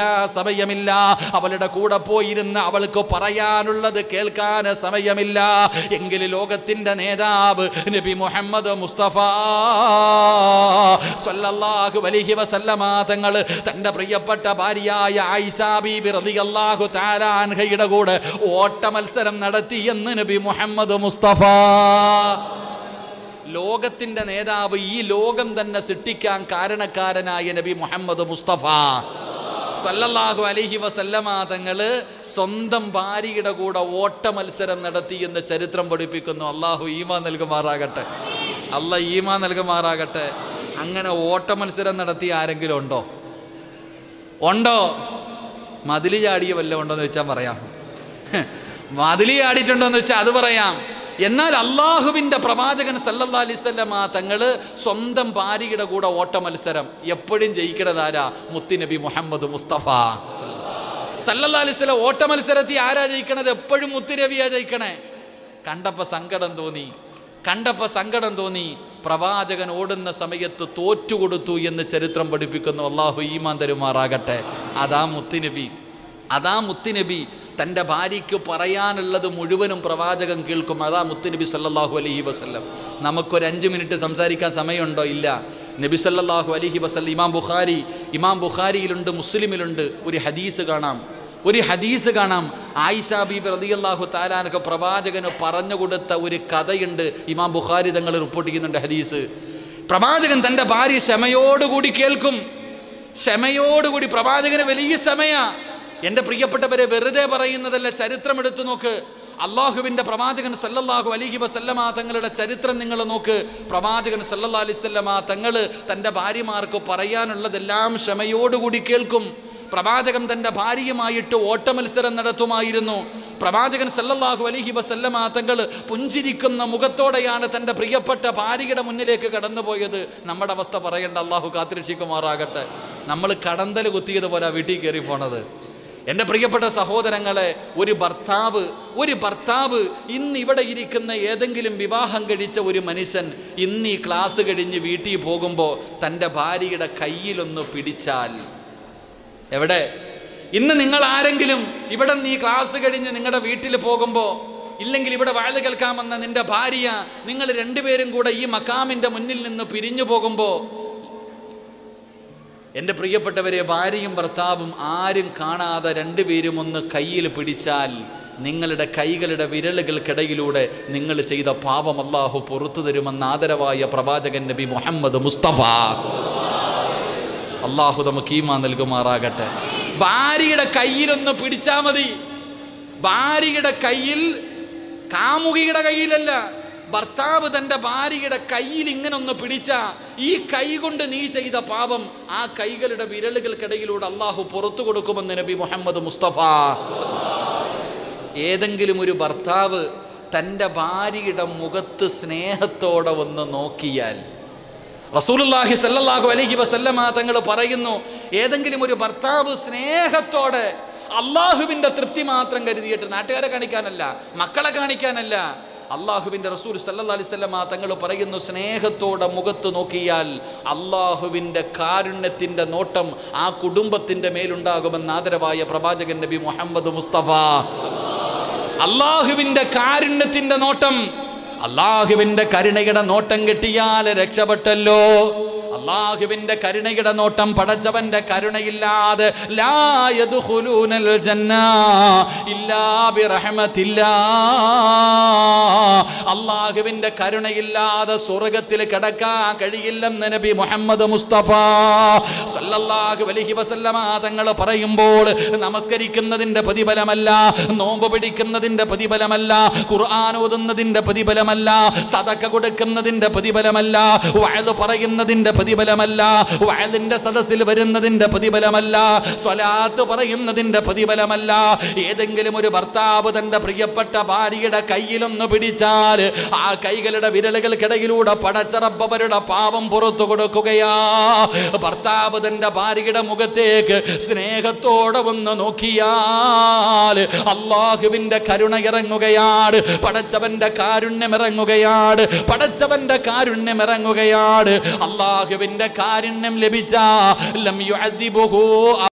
സമയമില്ല അവളുടെ കൂടെ പോയിരുന്ന് അവൾക്ക് പറയാനുള്ളത് കേൾക്കാൻ സമയമില്ല എങ്കിൽ ലോകത്തിന്റെ നേതാവ് നബി മുഹമ്മദ് മുസ്തഫ സല്ലല്ലാഹു അലൈഹി വസല്ലമ തങ്ങൾ തന്റെ പ്രിയപ്പെട്ട ഭാര്യയായ ആയിഷ ബീബി റളിയല്ലാഹു തആല അൻഹയുടെ കൂടെ ഓട്ട മത്സരം നടത്തി എന്ന് നബി മുഹമ്മദ് മുസ്തഫ ലോകത്തിന്റെ നേതാവ് ഈ ലോകം തന്നെ സൃഷ്ടിക്കാൻ കാരണക്കാരനായ നബി മുഹമ്മദ് മുസ്തഫ സല്ലല്ലാഹു അലൈഹി വസല്ലമ തങ്ങള് സ്വന്തം ഭാര്യയുടെ കൂടെ ഓട്ട മത്സരം നടത്തി എന്ന് ചരിത്രം പഠിപ്പിക്കുന്നു അള്ളാഹു ഈമാ നൽകുമാറാകട്ടെ അല്ല ഈമാ നൽകുമാറാകട്ടെ അങ്ങനെ ഓട്ട മത്സരം നടത്തിയ ആരെങ്കിലും ഉണ്ടോ ഉണ്ടോ മതില് ചാടിയ വല്ലതും ഉണ്ടോന്ന് വെച്ചാൽ പറയാം മതില് ചാടിയിട്ടുണ്ടോ എന്ന് വെച്ചാൽ അത് പറയാം എന്നാൽ അള്ളാഹുവിൻ്റെ പ്രവാചകൻ സല്ലല്ലാ അലിസ്വല്ലമ തങ്ങള് സ്വന്തം ഭാര്യയുടെ കൂടെ ഓട്ട മത്സരം എപ്പോഴും ജയിക്കണതാരാ മുത്തുനബി മുഹമ്മദ് മുസ്തഫ സല്ലല്ലാ അലിസ്വല്ല ഓട്ട മത്സരത്തിൽ ആരാ ജയിക്കണത് എപ്പോഴും മുത്തുനബിയാ ജയിക്കണേ കണ്ടപ്പോൾ സങ്കടം തോന്നി കണ്ടപ്പോൾ സങ്കടം തോന്നി പ്രവാചകൻ ഓടുന്ന സമയത്ത് തോറ്റുകൊടുത്തു എന്ന് ചരിത്രം പഠിപ്പിക്കുന്നു അള്ളാഹു ഈമാൻ തരുമാറാകട്ടെ അതാ മുത്തുനബി അതാ മുത്തുനബി തൻ്റെ ഭാര്യയ്ക്ക് പറയാനുള്ളത് മുഴുവനും പ്രവാചകൻ കേൾക്കും അതാ മുത്തുനബി സല്ലല്ലാഹു അലൈഹി വസല്ലം നമുക്കൊരു അഞ്ച് മിനിറ്റ് സംസാരിക്കാൻ സമയമുണ്ടോ ഇല്ല നബി സല്ലല്ലാഹു അലൈഹി വസല്ലം ഇമാം ബുഖാരി ഇമാം ബുഖാരിയിലുണ്ട് മുസ്ലിമിലുണ്ട് ഒരു ഹദീസ് കാണാം ഒരു ഹദീസ് കാണാം ആയിഷ ബീബി റളിയല്ലാഹു താലാനൊക്കെ പ്രവാചകന് പറഞ്ഞു കൊടുത്ത ഒരു കഥയുണ്ട് ഇമാം ബുഖാരി തങ്ങൾ റിപ്പോർട്ട് ചെയ്യുന്നുണ്ട് ഹദീസ് പ്രവാചകൻ തൻ്റെ ഭാര്യ ക്ഷമയോടുകൂടി കേൾക്കും ക്ഷമയോടുകൂടി പ്രവാചകന് വലിയ ക്ഷമയാ എൻ്റെ പ്രിയപ്പെട്ടവരെ വെറുതെ പറയുന്നതല്ല ചരിത്രം എടുത്തു നോക്ക് അള്ളാഹുവിൻ്റെ പ്രവാചകൻ സല്ലല്ലാഹു അലൈഹി വസല്ലമ തങ്ങളുടെ ചരിത്രം നിങ്ങൾ നോക്ക് പ്രവാചകൻ സല്ലല്ലാ അലിസ്വല്ലമ തങ്ങൾ തൻ്റെ ഭാര്യമാർക്ക് പറയാനുള്ളതെല്ലാം ക്ഷമയോടുകൂടി കേൾക്കും പ്രവാചകൻ തൻ്റെ ഭാര്യയുമായിട്ട് ഓട്ടമത്സരം നടത്തുമായിരുന്നു പ്രവാചകൻ സല്ലല്ലാഹു അലൈഹി വസല്ലമ തങ്ങൾ പുഞ്ചിരിക്കുന്ന മുഖത്തോടെയാണ് തൻ്റെ പ്രിയപ്പെട്ട ഭാര്യയുടെ മുന്നിലേക്ക് കടന്നുപോയത് നമ്മുടെ അവസ്ഥ പറയേണ്ട അള്ളാഹു കാത്തിരക്ഷിക്കുമാറാകട്ടെ നമ്മൾ കടന്തൽ കുത്തിയതുപോലെ വീട്ടിൽ കയറി പോണത് എൻ്റെ പ്രിയപ്പെട്ട സഹോദരങ്ങളെ ഒരു ഭർത്താവ് ഒരു ഭർത്താവ് ഇന്ന് ഇവിടെ ഇരിക്കുന്ന ഏതെങ്കിലും വിവാഹം കഴിച്ച ഒരു മനുഷ്യൻ ഇന്ന് ഈ ക്ലാസ് കഴിഞ്ഞ് വീട്ടിൽ പോകുമ്പോൾ തൻ്റെ ഭാര്യയുടെ കയ്യിലൊന്ന് പിടിച്ചാൽ എവിടെ ഇന്ന് നിങ്ങൾ ആരെങ്കിലും ഇവിടെ നീ ക്ലാസ് കഴിഞ്ഞ് നിങ്ങളുടെ വീട്ടിൽ പോകുമ്പോൾ ഇല്ലെങ്കിൽ ഇവിടെ വാഴ കേൾക്കാമെന്ന നിന്റെ ഭാര്യ നിങ്ങൾ രണ്ടുപേരും കൂടെ ഈ മക്കാമിൻ്റെ മുന്നിൽ നിന്ന് പിരിഞ്ഞു പോകുമ്പോൾ എൻ്റെ പ്രിയപ്പെട്ടവരെ ഭാര്യയും ഭർത്താവും ആരും കാണാതെ രണ്ടുപേരും ഒന്ന് കയ്യിൽ പിടിച്ചാൽ നിങ്ങളുടെ കൈകളുടെ വിരലുകൾക്കിടയിലൂടെ നിങ്ങൾ ചെയ്ത പാപം അള്ളാഹു പുറത്തു തരുമെന്ന് ആദരവായ പ്രവാചകൻ നബി മുഹമ്മദ് മുസ്തഫ അള്ളാഹു നമുക്ക് ഈമാ നൽകുമാറാകട്ടെ ഭാര്യയുടെ കയ്യിലൊന്ന് പിടിച്ചാ മതി ഭാര്യയുടെ കയ്യിൽ കാമുകിയുടെ കയ്യിലല്ല ഭർത്താവ് തൻ്റെ ഭാര്യയുടെ കയ്യിൽ ഇങ്ങനെ ഒന്ന് പിടിച്ച ഈ കൈ കൊണ്ട് നീ ചെയ്ത പാപം ആ കൈകളുടെ വിരലുകൾക്കിടയിലൂടെ അള്ളാഹു പുറത്തു കൊടുക്കുമെന്ന് നബി മുഹമ്മദ് മുസ്തഫ ഏതെങ്കിലും ഒരു ഭർത്താവ് തൻ്റെ ഭാര്യയുടെ മുഖത്ത് സ്നേഹത്തോടെ ഒന്ന് നോക്കിയാൽ റസൂലുള്ളാഹി സല്ലല്ലാഹു അലൈഹി വസല്ലമ തങ്ങൾ പറയുന്നു ഏതെങ്കിലും ഒരു ഭർത്താവ് സ്നേഹത്തോടെ അള്ളാഹുവിൻ്റെ തൃപ്തി മാത്രം കരുതിയിട്ട് നാട്ടുകാരെ കാണിക്കാനല്ല മക്കളെ കാണിക്കാനല്ല അള്ളാഹുവിൻ്റെ റസൂൽ സല്ലല്ലാഹു അലൈഹി വസല്ലമ തങ്ങൾ പറയുന്നു സ്നേഹത്തോടെ മുഖത്ത് നോക്കിയാൽ അള്ളാഹുവിൻ്റെ കാരുണ്യത്തിൻ്റെ നോട്ടം ആ കുടുംബത്തിൻ്റെ മേലുണ്ടാകുമെന്ന് ആദരവായ പ്രവാചകൻ നബി മുഹമ്മദ് മുസ്തഫ അള്ളാഹുവിൻ്റെ കാരുണ്യത്തിൻ്റെ നോട്ടം അള്ളാഹുവിൻ്റെ കരുണയുടെ നോട്ടം കിട്ടിയാൽ രക്ഷപ്പെട്ടല്ലോ അള്ളാഹുവിൻ്റെ കരുണയുടെ നോട്ടം പടച്ചവന്റെ കരുണയില്ലാതെ ലാ യദ്ഖുലൂനൽ ജന്ന ഇല്ലാ ബിറഹ്മത്തില്ലാ അള്ളാഹുവിൻ്റെ കരുണയില്ലാതെ സ്വർഗത്തിൽ കിടക്കാൻ കഴിയില്ലെന്ന് നബി മുഹമ്മദ് മുസ്തഫ സല്ലല്ലാഹു അലൈഹി വസല്ലമ തങ്ങൾ പറയുമ്പോൾ നമസ്കരിക്കുന്നതിൻ്റെ പ്രതിഫലമല്ല നോമ്പ് പിടിക്കുന്നതിൻ്റെ പ്രതിഫലമല്ല ഖുർആൻ ഓതുന്നതിൻ്റെ പ്രതിഫലമല്ല സദക്ക കൊടുക്കുന്നതിൻ്റെ പ്രതിഫലമല്ല വയത് പറയുന്നതിൻ്റെ പ്രതിഫലമല്ല വയലിൻ്റെ സദസ്സിൽ വരുന്നതിൻ്റെ പ്രതിഫലമല്ല സ്വലാത്ത് പറയുന്നതിൻ്റെ പ്രതിഫലമല്ല ഏതെങ്കിലും ഒരു ഭർത്താവ് തൻ്റെ പ്രിയപ്പെട്ട ഭാര്യയുടെ കയ്യിലൊന്ന് പിടിച്ചാൽ ആ കൈകളുടെ വിരലുകൾക്കിടയിലൂടെ പടച്ചറപ്പവരുടെ പാപം പുറത്തു കൊടുക്കുകയാ ഭർത്താവ് തൻ്റെ ഭാര്യയുടെ മുഖത്തേക്ക് സ്നേഹത്തോടെ ഒന്ന് നോക്കിയാൽ അള്ളാഹുവിൻ്റെ കരുണ ഇറങ്ങുകയാണ് പടച്ചവന്റെ കാരുണ്യം ഇറങ്ങുകയാണ് പടച്ചവന്റെ കാരുണ്യം ഇറങ്ങുകയാണ് അള്ളാഹുവിന്റെ കാരുണ്യം ലഭിച്ച ലം യുഅദ്ദിബുഹു